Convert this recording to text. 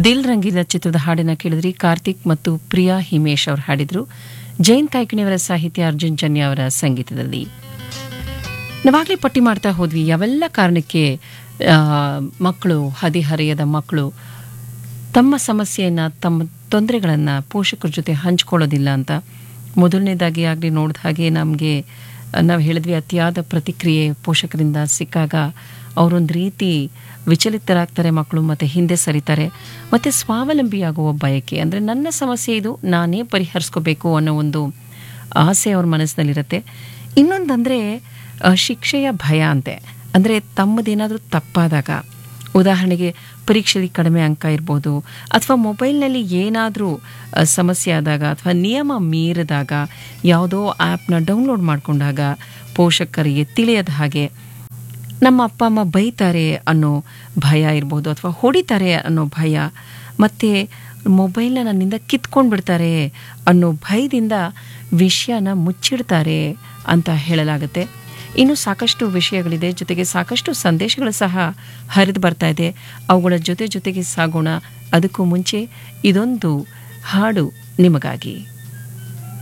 ದಿಲ್ ರಂಗಿದ ಚಿತ್ರದ ಹಾಡನ್ನ ಕೇಳಿದ್ರಿ ಕಾರ್ತಿಕ್ ಮತ್ತು ಪ್ರಿಯಾ ಹಿಮೇಶ್ ಅವರು ಹಾಡಿದ್ರು ಜೈನ್ ಕಾಯ್ಕಿಣಿಯವರ ಸಾಹಿತ್ಯ ಅರ್ಜುನ್ ಜನ್ಯ ಅವರ ಸಂಗೀತದಲ್ಲಿ ನಾವಾಗಲೇ ಪಟ್ಟಿ ಮಾಡ್ತಾ ಹೋದ್ವಿ ಯಾವೆಲ್ಲ ಕಾರಣಕ್ಕೆ ಆ, ಮಕ್ಕಳು ಹದಿಹರೆಯದ ಮಕ್ಕಳು ತಮ್ಮ ಸಮಸ್ಯೆಯನ್ನು ತಮ್ಮ ತೊಂದರೆಗಳನ್ನು ಪೋಷಕರ ಜೊತೆ ಹಂಚ್ಕೊಳ್ಳೋದಿಲ್ಲ ಅಂತ ಮೊದಲನೇದಾಗಿ ಆಗಲಿ ನೋಡಿದ ಹಾಗೆ ನಮಗೆ ನಾವು ಹೇಳಿದ್ವಿ ಅತಿಯಾದ ಪ್ರತಿಕ್ರಿಯೆ ಪೋಷಕರಿಂದ ಸಿಕ್ಕಾಗ ಅವರೊಂದು ರೀತಿ ವಿಚಲಿತರಾಗ್ತಾರೆ ಮಕ್ಕಳು ಮತ್ತು ಹಿಂದೆ ಸರಿತಾರೆ ಮತ್ತು ಸ್ವಾವಲಂಬಿಯಾಗುವ ಬಯಕೆ ಅಂದರೆ ನನ್ನ ಸಮಸ್ಯೆ ಇದು ನಾನೇ ಪರಿಹರಿಸ್ಕೋಬೇಕು ಅನ್ನೋ ಒಂದು ಆಸೆ ಅವ್ರ ಮನಸ್ಸಿನಲ್ಲಿರುತ್ತೆ ಇನ್ನೊಂದಂದರೆ ಶಿಕ್ಷೆಯ ಭಯ ಅಂತೆ ಅಂದರೆ ತಮ್ಮದೇನಾದರೂ ತಪ್ಪಾದಾಗ ಉದಾಹರಣೆಗೆ ಪರೀಕ್ಷೆಯಲ್ಲಿ ಕಡಿಮೆ ಅಂಕ ಇರ್ಬೋದು ಅಥವಾ ಮೊಬೈಲ್ನಲ್ಲಿ ಏನಾದರೂ ಸಮಸ್ಯೆ ಆದಾಗ ಅಥವಾ ನಿಯಮ ಮೀರಿದಾಗ ಯಾವುದೋ ಆ್ಯಪ್ನ ಡೌನ್ಲೋಡ್ ಮಾಡಿಕೊಂಡಾಗ ಪೋಷಕರಿಗೆ ತಿಳಿಯದ ಹಾಗೆ ನಮ್ಮ ಅಪ್ಪ ಅಮ್ಮ ಬೈತಾರೆ ಅನ್ನೋ ಭಯ ಇರ್ಬೋದು ಅಥವಾ ಹೊಡಿತಾರೆ ಅನ್ನೋ ಭಯ ಮತ್ತು ಮೊಬೈಲ್ನ ನನ್ನಿಂದ ಕಿತ್ಕೊಂಡು ಬಿಡ್ತಾರೆ ಅನ್ನೋ ಭಯದಿಂದ ವಿಷಯನ ಮುಚ್ಚಿಡ್ತಾರೆ ಅಂತ ಹೇಳಲಾಗುತ್ತೆ ಇನ್ನು ಸಾಕಷ್ಟು ವಿಷಯಗಳಿದೆ ಜೊತೆಗೆ ಸಾಕಷ್ಟು ಸಂದೇಶಗಳು ಸಹ ಹರಿದು ಬರ್ತಾ ಇದೆ ಅವುಗಳ ಜೊತೆ ಜೊತೆಗೆ ಸಾಗೋಣ ಅದಕ್ಕೂ ಮುಂಚೆ ಇದೊಂದು ಹಾಡು ನಿಮಗಾಗಿ